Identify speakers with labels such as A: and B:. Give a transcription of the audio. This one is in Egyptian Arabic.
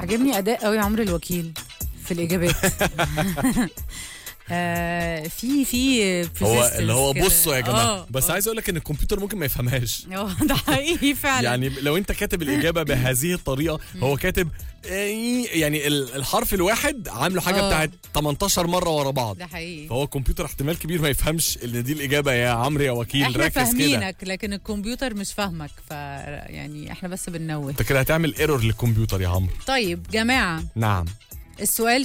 A: عجبني اداء قوي عمرو الوكيل في الاجابات آه في في
B: هو
A: persistence
B: اللي هو
A: كده.
B: بصوا يا جماعه
A: آه،
B: بس
A: آه.
B: عايز اقول لك ان الكمبيوتر ممكن ما يفهمهاش
A: اه ده حقيقي فعلا
B: يعني لو انت كاتب الاجابه بهذه الطريقه هو كاتب آه، يعني ال- الحرف الواحد عامله حاجه
A: آه.
B: بتاعت 18 مره ورا بعض
A: ده حقيقي
B: فهو الكمبيوتر احتمال كبير ما يفهمش ان دي الاجابه يا عمرو يا وكيل
A: احنا
B: ركز كده
A: فاهمينك لكن الكمبيوتر مش فاهمك ف يعني احنا بس بننوه
B: انت كده هتعمل ايرور للكمبيوتر يا عمرو
A: طيب جماعه
B: نعم
A: السؤال